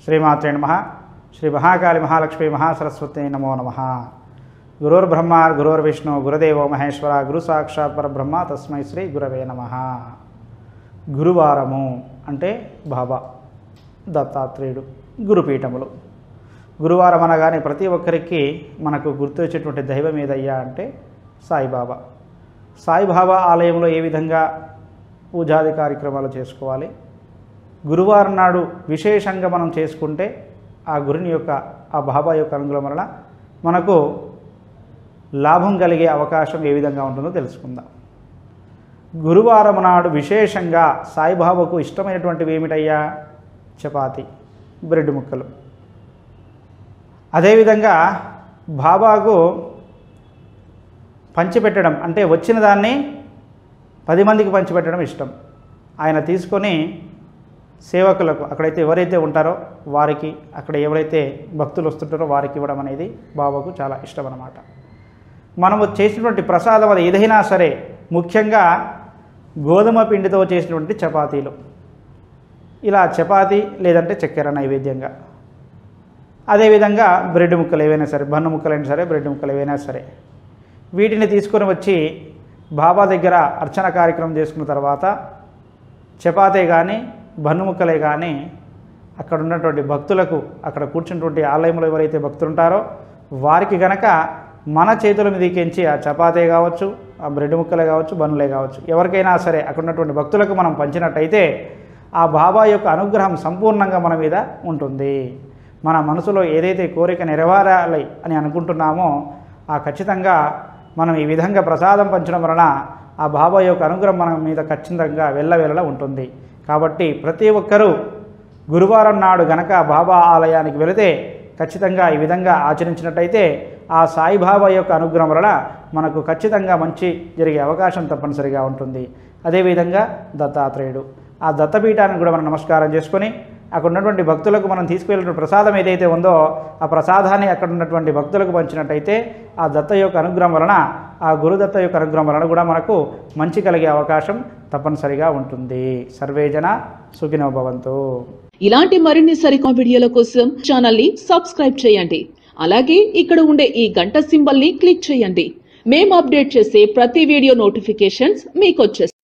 శ్రీమాత్రే నమ శ్రీ మహాకాళి మహాలక్ష్మి మహాసరస్వతి నమో నమ గురుర్బ్రహ్మ గురుర్విష్ణు గురుదేవో మహేశ్వర గురు సాక్షాత్ పరబ్రహ్మ తస్మై శ్రీ గురవే నమ గురువారము అంటే బాబా దత్తాత్రేయుడు గురుపీఠములు గురువారం అనగానే ప్రతి ఒక్కరికి మనకు గుర్తొచ్చేటువంటి దైవం ఏదయ్యా అంటే సాయిబాబా సాయిబాబా ఆలయంలో ఏ విధంగా పూజాది కార్యక్రమాలు చేసుకోవాలి గురువారం నాడు విశేషంగా మనం చేసుకుంటే ఆ గురుని యొక్క ఆ బాబా యొక్క అనుగ్రహం వలన మనకు లాభం కలిగే అవకాశం ఏ విధంగా ఉంటుందో తెలుసుకుందాం గురువారం నాడు విశేషంగా సాయిబాబాకు ఇష్టమైనటువంటివి ఏమిటయ్యా చపాతి బ్రెడ్ ముక్కలు అదేవిధంగా బాబాకు పంచిపెట్టడం అంటే వచ్చిన దాన్ని పది మందికి పంచిపెట్టడం ఇష్టం ఆయన తీసుకొని సేవకులకు అక్కడైతే ఎవరైతే ఉంటారో వారికి అక్కడ ఎవరైతే భక్తులు వస్తుంటారో వారికి ఇవ్వడం అనేది బాబాకు చాలా ఇష్టం అన్నమాట మనము చేసినటువంటి ప్రసాదం అది ఏదైనా సరే ముఖ్యంగా గోధుమ పిండితో చేసినటువంటి చపాతీలు ఇలా చపాతీ లేదంటే చక్కెర నైవేద్యంగా అదేవిధంగా బ్రెడ్ ముక్కలు ఏవైనా సరే బన్ను ముక్కలైనా సరే బ్రెడ్ ముక్కలు ఏవైనా సరే వీటిని తీసుకొని వచ్చి బాబా దగ్గర అర్చన కార్యక్రమం చేసుకున్న తర్వాత చపాతే కానీ బన్ను ముక్కలే కానీ అక్కడ ఉన్నటువంటి భక్తులకు అక్కడ కూర్చున్నటువంటి ఆలయంలో ఎవరైతే భక్తులు ఉంటారో వారికి గనక మన చేతుల మీదకించి ఆ చపాతే కావచ్చు ఆ బ్రెడ్ ముక్కలే కావచ్చు బన్నులే కావచ్చు ఎవరికైనా సరే అక్కడ ఉన్నటువంటి భక్తులకు మనం పంచినట్టయితే ఆ బాబా యొక్క అనుగ్రహం సంపూర్ణంగా మన మీద ఉంటుంది మన మనసులో ఏదైతే కోరిక నెరవేరాలి అని అనుకుంటున్నామో ఆ ఖచ్చితంగా మనం ఈ విధంగా ప్రసాదం పంచడం వలన ఆ బాబా యొక్క అనుగ్రహం మన మీద ఖచ్చితంగా వెళ్ళవేళలా ఉంటుంది కాబట్టి ప్రతి ఒక్కరూ గురువారం నాడు గనక బాబా ఆలయానికి వెళితే ఖచ్చితంగా ఈ విధంగా ఆచరించినట్టయితే ఆ సాయిబాబా యొక్క అనుగ్రహం వలన మనకు ఖచ్చితంగా మంచి జరిగే అవకాశం తప్పనిసరిగా ఉంటుంది అదేవిధంగా దత్తాత్రేయుడు ఆ దత్తపీఠానికి కూడా మనం నమస్కారం చేసుకొని అక్కడ ఉన్నటువంటి భక్తులకు మనం తీసుకువెళ్ళిన ప్రసాదం ఏదైతే ఉందో ఆ ప్రసాదాన్ని అక్కడ ఉన్నటువంటి భక్తులకు పంచినట్టయితే ఆ దత్త యొక్క అనుగ్రహం వలన ఆ గురుదత్త యొక్క అనుగ్రహం వలన కూడా మనకు మంచి కలిగే అవకాశం తప్పనిసరిగా ఉంటుంది సర్వేజన సుఖినో భవంతు ఇలాంటి మరిన్ని సరికొత్త వీడియోల కోసం ఛానల్ ని సబ్స్క్రైబ్ చేయండి అలాగే ఇక్కడ ఉండే ఈ గంట సింబల్ ని క్లిక్ చేయండి మేము అప్డేట్ చేసే ప్రతి వీడియో నోటిఫికేషన్స్ మీకు వచ్చేస్తాయి